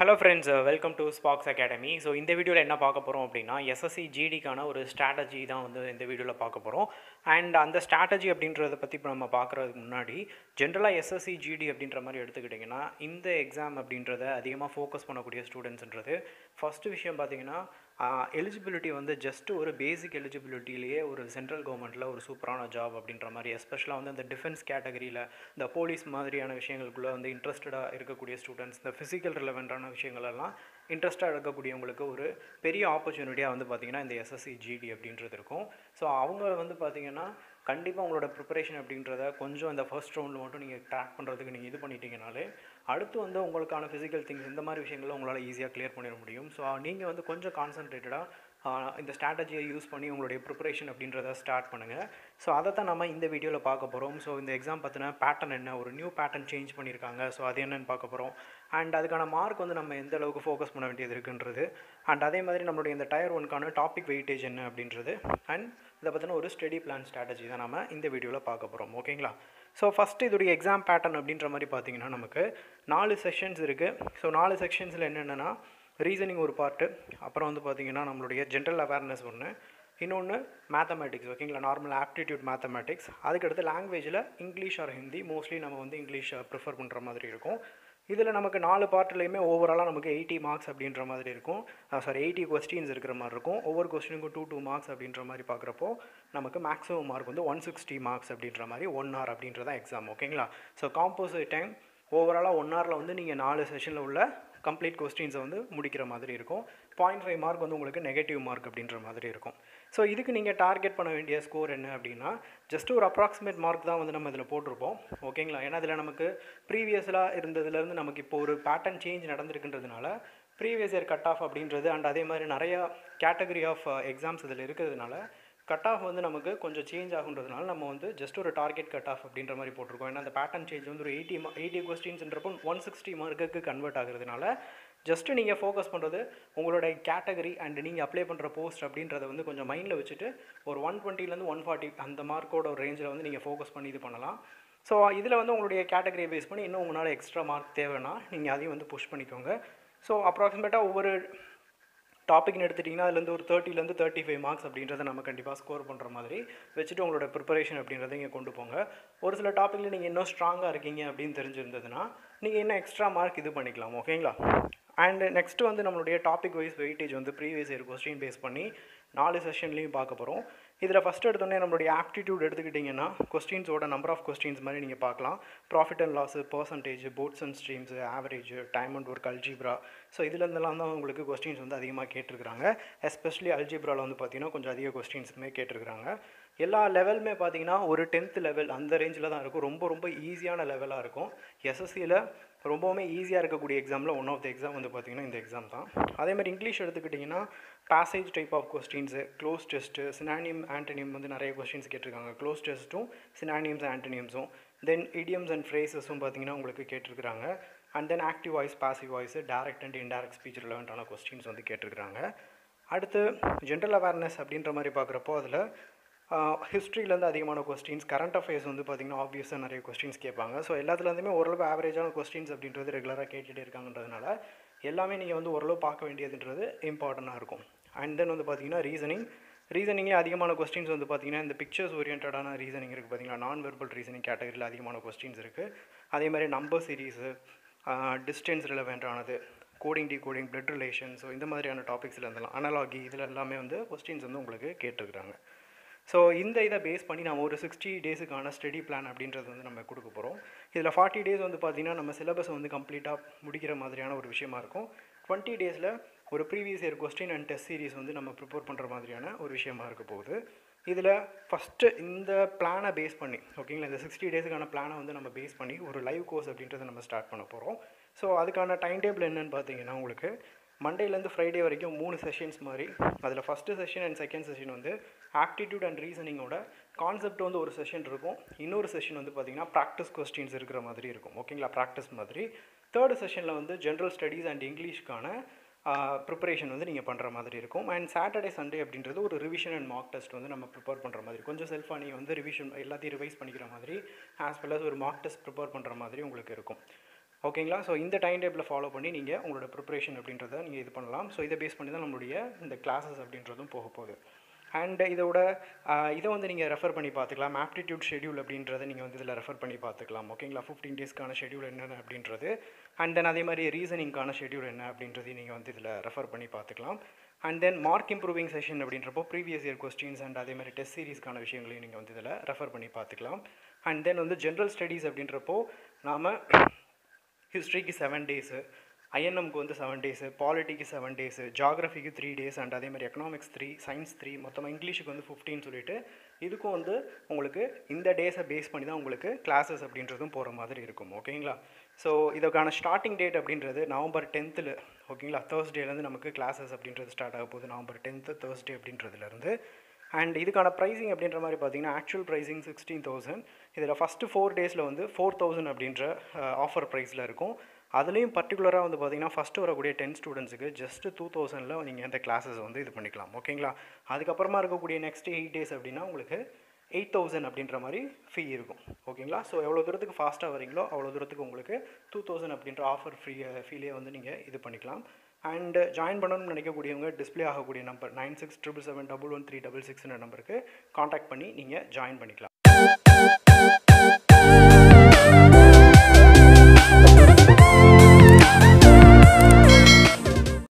hello friends welcome to Sparks academy so இந்த வீடியோவில் என்ன பார்க்க போகிறோம் அப்படின்னா எஸ்எஸ்சி ஜிடிக்கான ஒரு ஸ்ட்ராட்டஜி தான் வந்து இந்த வீடியோவில் பார்க்க போகிறோம் அண்ட் அந்த ஸ்ட்ராட்டஜி அப்படின்றத பற்றி இப்போ நம்ம பார்க்குறதுக்கு முன்னாடி ஜென்ரலாக எஸ்எஸ்சி ஜிடி அப்படின்ற மாதிரி எடுத்துக்கிட்டிங்கன்னா இந்த எக்ஸாம் அப்படின்றத அதிகமாக ஃபோக்கஸ் பண்ணக்கூடிய ஸ்டூடெண்ட்ஸ்ன்றது ஃபஸ்ட்டு விஷயம் பார்த்தீங்கன்னா எலிஜிபிலிட்டி வந்து ஜஸ்ட் ஒரு பேசிக் எலிஜிபிலிட்டிலேயே ஒரு சென்ட்ரல் கவர்மெண்ட்டில் ஒரு சூப்பரான ஜாப் அப்படின்ற மாதிரி எஸ்பெஷலாக வந்து அந்த டிஃபென்ஸ் கேட்டகரியில் இந்த போலீஸ் மாதிரியான விஷயங்களுக்குள்ளே வந்து இன்ட்ரெஸ்டடாக இருக்கக்கூடிய ஸ்டூடெண்ட்ஸ் இந்த ஃபிசிக்கல் ரிலவெண்ட்டான விஷயங்கள் எல்லாம் இன்ட்ரெஸ்ட்டாக இருக்கக்கூடியவங்களுக்கு ஒரு பெரிய ஆப்பர்ச்சுனிட்டியாக வந்து பார்த்திங்கன்னா இந்த எஸ்எஸ்சி ஜிடி அப்படின்றது இருக்கும் ஸோ அவங்க வந்து பார்த்திங்கன்னா கண்டிப்பாக உங்களோட ப்ரிப்பரேஷன் அப்படின்றத கொஞ்சம் இந்த ஃபர்ஸ்ட் ரவுண்டில் மட்டும் நீங்கள் ட்ராக் பண்ணுறதுக்கு நீங்கள் இது பண்ணிட்டீங்கனாலே அடுத்து வந்து உங்களுக்கான ஃபிசிக்கல் திங்ஸ் இந்த மாதிரி விஷயங்களை உங்களால் ஈஸியாக கிளியர் பண்ணிட முடியும் ஸோ நீங்கள் வந்து கொஞ்சம் கான்சன்ட்ரேட்டடாக இந்த ஸ்ட்ராட்டஜியை யூஸ் பண்ணி உங்களுடைய ப்ரிப்பரேஷன் அப்படின்றத ஸ்டார்ட் பண்ணுங்கள் ஸோ அதை தான் நம்ம இந்த வீடியோவில் பார்க்க போகிறோம் ஸோ இந்த எக்ஸாம் பார்த்தினா பேட்டர்ன் என்ன ஒரு நியூ பேட்டர்ன் சேஞ்ச் பண்ணியிருக்காங்க ஸோ அது என்னென்னு பார்க்க போகிறோம் அண்ட் அதுக்கான மார்க் வந்து நம்ம எந்த அளவுக்கு ஃபோக்கஸ் பண்ண வேண்டியது இருக்குன்றது அண்ட் அதே மாதிரி நம்மளுடைய இந்த டயர் ஒன்க்கான டாபிக் வெயிட்டேஜ் என்ன அப்படின்றது அண்ட் இதை பற்றின ஒரு ஸ்டடி பிளான் ஸ்ட்ராட்டஜி தான் நம்ம இந்த வீடியோவில் பார்க்க போகிறோம் ஓகேங்களா ஸோ ஃபஸ்ட்டு இதோடைய எக்ஸாம் பேட்டர்ன் அப்படின்ற மாதிரி பார்த்தீங்கன்னா நமக்கு நாலு செஷன்ஸ் இருக்குது ஸோ நாலு செக்ஷன்ஸில் என்னென்னா ரீசனிங் ஒரு பார்ட்டு அப்புறம் வந்து பார்த்திங்கன்னா நம்மளுடைய ஜென்ரல் அவேர்னஸ் ஒன்று இன்னொன்று மேத்தமேட்டிக்ஸ் ஓகேங்களா நார்மல் ஆப்டிடியூட் மேத்தமேட்டிக்ஸ் அதுக்கடுத்து லாங்குவேஜில் இங்கிலீஷ் ஆர் ஹிந்தி மோஸ்ட்லி நம்ம வந்து இங்கிலீஷ் ப்ரிஃபர் பண்ணுற மாதிரி இருக்கும் இதில் நமக்கு நாலு பார்ட்லேயுமே ஓவராலாக நமக்கு எயிட்டி மார்க்ஸ் அப்படின்ற மாதிரி இருக்கும் சாரி எயிட்டி கொஸ்டின்ஸ் இருக்கிற மாதிரி இருக்கும் ஒவ்வொரு கொஸ்டினுக்கும் டூ டூ மார்க்ஸ் அப்படின்ற மாதிரி பார்க்குறப்போ நமக்கு மேக்ஸிமம் மார்க் வந்து ஒன் சிக்ஸ்டி மார்க்ஸ் அப்படின்ற மாதிரி ஒன் ஹவர் அப்படின்றதான் எக்ஸாம் ஓகேங்களா ஸோ காம்போசிட் டைம் ஓவராலாக ஒன் ஹவரில் வந்து நீங்கள் நாலு செஷனில் உள்ள கம்ப்ளீட் கொஸ்டின்ஸை வந்து முடிக்கிற மாதிரி இருக்கும் பாயிண்ட் ஃபைவ் மார்க் வந்து உங்களுக்கு நெகட்டிவ் மார்க் அப்படின்ற மாதிரி இருக்கும் ஸோ இதுக்கு நீங்கள் டார்கெட் பண்ண வேண்டிய ஸ்கோர் என்ன அப்படின்னா ஜஸ்ட் ஒரு அப்ராக்சிமேட் மார்க் தான் வந்து நம்ம இதில் போட்டிருப்போம் ஓகேங்களா ஏன்னா இதில் நமக்கு ப்ரீவியஸாக இருந்ததுலேருந்து நமக்கு இப்போ ஒரு பேட்டர்ன் சேஞ்ச் நடந்திருக்குன்றதுனால ப்ரீவியஸ் இயர் கட் ஆஃப் அப்படின்றது அண்ட் அதே மாதிரி நிறையா கேட்டகரி ஆஃப் எக்ஸாம்ஸ் இதில் இருக்கிறதுனால கட் ஆஃப் வந்து நமக்கு கொஞ்சம் சேஞ்ச் ஆகுன்றதுனால நம்ம வந்து ஜஸ்ட் ஒரு டார்கெட் கட் ஆஃப் அப்படின்ற மாதிரி போட்டிருக்கோம் ஏன்னா அந்த பேட்டர்ன் சேஞ்ச் வந்து ஒரு எயிட்டி எயிட்டி கொஸ்டின்ஸ்ன்றப்போ ஒன் சிக்ஸ்டி மார்க்குக்கு கன்வெர்ட் ஆகுறதுனால ஜஸ்ட்டு நீங்கள் ஃபோக்கஸ் பண்ணுறது உங்களோட கேட்டகரி அண்ட் நீங்கள் அப்ளை பண்ணுற போஸ்ட் அப்படின்றத வந்து கொஞ்சம் மைண்டில் வச்சுட்டு ஒரு ஒன் டுவெண்ட்டிலேருந்து ஒன் ஃபார்ட்டி அந்த மார்க்கோட ஒரு ரேஞ்சில் வந்து நீங்கள் ஃபோக்கஸ் பண்ணி இது பண்ணலாம் ஸோ இதில் வந்து உங்களுடைய கேட்டகரியை பேஸ் பண்ணி இன்னும் உங்களால் எக்ஸ்ட்ரா மார்க் தேவைன்னா நீங்கள் அதையும் வந்து புஷ் பண்ணிக்கோங்க ஸோ அப்ராக்சிமேட்டாக ஒவ்வொரு டாபிக்னு எடுத்துட்டிங்கன்னா அதுலேருந்து ஒரு தேர்ட்டிலேருந்து தேர்ட்டி ஃபைவ் மார்க்ஸ் அப்படின்றத நம்ம கண்டிப்பாக ஸ்கோர் பண்ணுற மாதிரி வச்சுட்டு உங்களோட ப்ரிப்பரேஷன் அப்படின்றத இங்கே கொண்டு போங்க ஒரு சில டாப்பிக்கில் நீங்கள் இன்னும் ஸ்ட்ராங்காக இருக்கீங்க அப்படின்னு தெரிஞ்சிருந்ததுன்னா நீங்கள் இன்னும் எக்ஸ்ட்ரா மார்க் இது பண்ணிக்கலாம் ஓகேங்களா அண்ட் நெக்ஸ்ட்டு வந்து நம்மளுடைய டாபிக் வைஸ் வெயிட்டேஜ் வந்து ப்ரீவியஸ் இயர் கொஸ்டின் பேஸ் பண்ணி நாலு செஷன்லேயும் பார்க்க போகிறோம் இதில் ஃபஸ்ட் எடுத்தோடனே நம்மளுடைய ஆப்டிடியூட் எடுத்துக்கிட்டிங்கன்னா கொஸ்டின்ஸோட நம்பர் ஆஃப் கொஸ்டின்ஸ் மாதிரி நீங்கள் பார்க்கலாம் profit and loss percentage boats and streams average time and work algebra so இதுலேருந்தெல்லாம் தான் உங்களுக்கு கொஸ்டின்ஸ் வந்து அதிகமாக கேட்டிருக்கிறாங்க எஸ்பெஷலி அல்ஜிப்ராவில் வந்து பார்த்திங்கன்னா கொஞ்சம் அதிக கொஸ்டின்ஸுமே கேட்டிருக்கிறாங்க எல்லா லெவலுமே பார்த்தீங்கன்னா ஒரு டென்த் லெவல் அந்த ரேஞ்சில் தான் இருக்கும் ரொம்ப ரொம்ப ஈஸியான லெவலாக இருக்கும் எஸ்எஸ்சியில் ரொம்பவுமே ஈஸியாக இருக்கக்கூடிய எக்ஸாமில் ஒன் ஆஃப் த எக்ஸாம் வந்து பார்த்திங்கன்னா இந்த எக்ஸாம் தான் அதே மாதிரி இங்கிலீஷ் எடுத்துக்கிட்டிங்கன்னா passage type of questions cloze test synonym antonym வந்து நிறைய கொஸ்டின்ஸ் கேட்டிருக்காங்க க்ளோஸ் டெஸ்ட்டும் சினானியம்ஸ் ஆண்டனியம்ஸும் தென் இடியம்ஸ் அண்ட் ஃப்ரேசஸும் பார்த்திங்கன்னா உங்களுக்கு கேட்டிருக்கிறாங்க and then active voice passive voice direct and indirect speech ரிலவெண்ட்டான கொஸ்டின்ஸ் வந்து கேட்டிருக்கிறாங்க அடுத்து ஜென்ரல் அவேர்னஸ் அப்படின்ற மாதிரி பார்க்குறப்போ அதில் ஹிஸ்ட்ரியிலேருந்து அதிகமான கொஸ்டின்ஸ் கரண்ட் அஃபேர்ஸ் வந்து பார்த்திங்கன்னா ஆப்வியஸாக நிறைய கொஸ்டின்ஸ் கேட்பாங்க ஸோ எல்லாத்துலேருந்துமே ஓரளவு ஆவரேஜான கொஸ்டின்ஸ் அப்படின்றது ரெகுலராக கேட்டுகிட்டே இருக்காங்கன்றதுனால எல்லாமே நீங்கள் வந்து ஓரளவு பார்க்க வேண்டியதுன்றது இம்பார்ட்டண்ட்டாக இருக்கும் அண்ட் தென் வந்து பார்த்திங்கன்னா ரீசனிங் ரீசனிங்கே அதிகமான கொஸ்டின்ஸ் வந்து பார்த்திங்கன்னா இந்த பிக்சர்ஸ் ஓரியன்டான ரீசனிங் இருக்குது பார்த்திங்கன்னா நான் வெர்பல் ரீசனிங் கேட்டகரியில் அதிகமான கொஸ்டின்ஸ் இருக்குது அதே மாதிரி நம்பர் சீரீஸு டிஸ்டன்ஸ் ரிலவெண்ட்டானது coding decoding blood relation so இந்த மாதிரியான டாபிக்ஸில் இருந்தெல்லாம் அனலாகி இதில் எல்லாமே வந்து கொஸ்டின்ஸ் வந்து உங்களுக்கு கேட்டிருக்கிறாங்க ஸோ இந்த இதை பேஸ் பண்ணி நம்ம ஒரு சிக்ஸ்டி டேஸுக்கான ஸ்டடி பிளான் அப்படின்றது வந்து நம்ம கொடுக்க போகிறோம் இதில் ஃபார்ட்டி டேஸ் வந்து பார்த்திங்கன்னா நம்ம சிலபஸ் வந்து கம்ப்ளீட்டாக முடிக்கிற மாதிரியான ஒரு விஷயமா இருக்கும் டுவெண்ட்டி டேஸில் ஒரு previous year question and test series வந்து நம்ம ப்ரிப்பேர் பண்ணுற மாதிரியான ஒரு விஷயமா இருக்க போகுது இதில் ஃபஸ்ட்டு இந்த பிளானை பேஸ் பண்ணி ஓகேங்களா இந்த சிக்ஸ்டி டேஸுக்கான பிளானை வந்து நம்ம பேஸ் பண்ணி ஒரு லைவ் கோர்ஸ் அப்படின்றத நம்ம ஸ்டார்ட் பண்ண போகிறோம் ஸோ அதுக்கான டைம் டேபிள் என்னென்னு பார்த்தீங்கன்னா உங்களுக்கு மண்டேலேருந்து ஃப்ரைடே வரைக்கும் மூணு செஷன்ஸ் மாதிரி அதில் first session and second session வந்து ஆப்டிடியூட் அண்ட் ரீசனிங்கோட கான்செப்ட் வந்து ஒரு செஷன் இருக்கும் இன்னொரு செஷன் வந்து பார்த்திங்கன்னா ப்ராக்டிஸ் கொஸ்டின்ஸ் இருக்கிற மாதிரி இருக்கும் ஓகேங்களா ப்ராக்டிஸ் மாதிரி தேர்டு செஷனில் வந்து ஜென்ரல் ஸ்டடீஸ் அண்ட் இங்கிலீஷ்க்கான ப்ரிப்பரேஷன் வந்து நீங்கள் பண்ணுற மாதிரி இருக்கும் அண்ட் சாட்டர்டே சண்டே அப்படின்றது ஒரு ரிவிஷன் அண்ட் மார்க் டெஸ்ட் வந்து நம்ம ப்ரிப்பேர் பண்ணுற மாதிரி கொஞ்சம் செல்ஃபாக நீங்கள் வந்து ரிவிஷன் எல்லாத்தையும் ரிவைஸ் பண்ணிக்கிற மாதிரி ஆஸ் வெல் அஸ் ஒரு மார்க் டெஸ்ட் ப்ரிப்பேர் பண்ணுற மாதிரி உங்களுக்கு இருக்கும் ஓகேங்களா ஸோ இந்த டைம் டேபிளை ஃபாலோ பண்ணி நீங்கள் உங்களோட ப்ரிப்பரேஷன் அப்படின்றத நீங்கள் இது பண்ணலாம் ஸோ இதை பேஸ் பண்ணி தான் நம்மளுடைய இந்த கிளாஸஸ் அப்படின்றதும் போக போகுது அண்ட் இதோட ஆஹ், இதை வந்து நீங்கள் ரெஃபர் பண்ணி பார்த்துக்கலாம் ஆப்டிடியூட் ஷெடியூல் அப்படின்றத நீங்கள் வந்து இதில் ரெஃபர் பண்ணி பார்த்துக்கலாம் ஓகேங்களா ஃபிஃப்டீன் டேஸ்க்கான ஷெடியூல் என்னென்ன அப்படின்றது அண்ட் தென் அதே மாதிரி ரீசனிங்க்கான ஷெடியூல் என்ன அப்படின்றதையும் நீங்கள் வந்து இதில் ரெஃபர் பண்ணி பார்த்துக்கலாம் and then mark improving session அப்படின்றப்போ ப்ரீவியஸ் இயர் கொஸ்டின்ஸ் அண்ட் அதே மாதிரி டெஸ்ட் சீரிஸ்க்கான விஷயங்களையும் நீங்கள் வந்து இதில் ரெஃபர் பண்ணி பார்த்துக்கலாம் அண்ட் தென் வந்து ஜென்ரல் ஸ்டடீஸ் அப்படின்றப்போ நாம் ஹிஸ்ட்ரிக்கு செவன் டேஸு ஐஎன்எம்க்கு வந்து செவன் டேஸு பாலிட்டிக்கு செவன் டேஸு ஜாகிரஃபிக்கு த்ரீ டேஸ் அண்ட் அதே மாதிரி எக்கனாமிக்ஸ் த்ரீ சயின்ஸ் த்ரீ மொத்தமாக இங்கிலீஷுக்கு வந்து ஃபிஃப்டின்னு சொல்லிட்டு இதுக்கும் வந்து உங்களுக்கு இந்த டேஸை பேஸ் பண்ணி தான் உங்களுக்கு கிளாஸஸ் அப்படின்றதும் போகிற மாதிரி இருக்கும் ஓகேங்களா ஸோ இதுக்கான ஸ்டார்டிங் டேட் அப்படின்றது நவம்பர் டென்த்தில் ஓகேங்களா தேர்ஸ்டேலேருந்து நமக்கு கிளாஸஸ் அப்படின்றது ஸ்டார்ட் ஆக போகுது நவம்பர் டென்த்து தேர்ஸ்டே அப்படின்றதுலேருந்து அண்ட் இதுக்கான ப்ரைஸிங் அப்படின்ற மாதிரி பார்த்தீங்கன்னா ஆக்சுவல் ப்ரைஸிங் சிக்ஸ்டீன் தௌசண்ட் இதில் ஃபஸ்ட்டு ஃபோர் டேஸில் வந்து ஃபோர் தௌசண்ட் அப்படின்ற ஆஃபர் ப்ரைஸில் இருக்கும் அதுலேயும் பர்டிகுலராக வந்து பார்த்தீங்கன்னா ஃபஸ்ட்டு வரக்கூடிய டென் ஸ்டூடெண்ட்ஸுக்கு ஜஸ்ட் டூ தௌசண்டில் நீங்கள் இந்த கிளாஸஸ் வந்து இது பண்ணிக்கலாம் ஓகேங்களா அதுக்கப்புறமா இருக்கக்கூடிய நெக்ஸ்ட் எயிட் டேஸ் அப்படின்னா உங்களுக்கு எயிட் தௌசண்ட் அப்படின்ற மாதிரி ஃபீ இருக்கும் ஓகேங்களா ஸோ எவ்வளோ தூரத்துக்கு ஃபாஸ்ட்டாக வரீங்களோ அவ்வளோ தூரத்துக்கு உங்களுக்கு டூ தௌசண்ட் அப்படின்ற ஆஃபர் ஃப்ரீ ஃபீலே வந்து நீங்கள் இது பண்ணிக்கலாம் அண்ட் ஜாயின் பண்ணணும்னு நினைக்கக்கூடியவங்க டிஸ்ப்ளே ஆகக்கூடிய number nine six triple seven double one three double சிக்ஸ்ன்ற நம்பருக்கு காண்டாக்ட் பண்ணி நீங்கள் ஜாயின் பண்ணிக்கலாம்